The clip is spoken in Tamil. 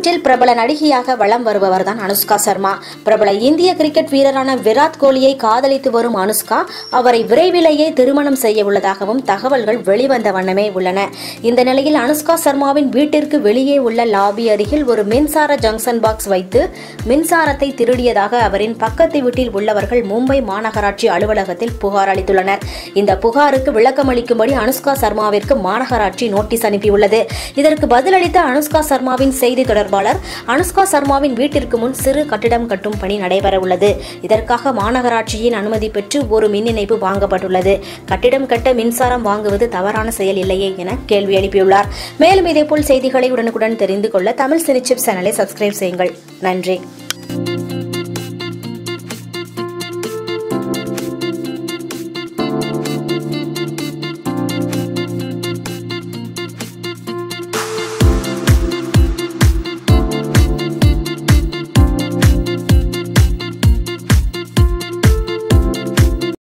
வீட்டில் பிரபல நடிகையாக வலம் வருபவர் தான் அனுஷ்கா சர்மா பிரபல இந்திய கிரிக்கெட் வீரரான விராட் கோலியை காதலித்து வரும் அனுஷ்கா அவரை விரைவிலேயே திருமணம் செய்ய உள்ளதாகவும் தகவல்கள் வெளிவந்த வண்ணமே உள்ளன இந்த நிலையில் அனுஷ்கா சர்மாவின் வீட்டிற்கு வெளியே உள்ள லாபி அருகில் ஒரு மின்சார ஜங்ஷன் பாக்ஸ் வைத்து மின்சாரத்தை திருடியதாக அவரின் பக்கத்து வீட்டில் உள்ளவர்கள் மும்பை மாநகராட்சி அலுவலகத்தில் புகார் அளித்துள்ளனர் இந்த புகாருக்கு விளக்கமளிக்கும்படி அனுஷ்கா சர்மாவிற்கு மாநகராட்சி நோட்டீஸ் அனுப்பியுள்ளது இதற்கு பதிலளித்த அனுஷ்கா சர்மாவின் செய்தி தொடர்பாளர் அனுஷ்கா சர்மாவின் வீட்டிற்கு முன் சிறு கட்டிடம் கட்டும் பணி நடைபெற உள்ளது இதற்காக மாநகராட்சியின் அனுமதி பெற்று ஒரு மின் இணைப்பு வாங்கப்பட்டுள்ளது கட்டிடம் கட்ட மின்சாரம் வாங்குவது தவறான செயல் இல்லையே என கேள்வி எழுப்பியுள்ளார் மேலும் இதேபோல் செய்திகளை உடனுக்குடன் தெரிந்து கொள்ள தமிழ் சினிச்சிப் சேனலை சப்ஸ்கிரைப் செய்யுங்கள் நன்றி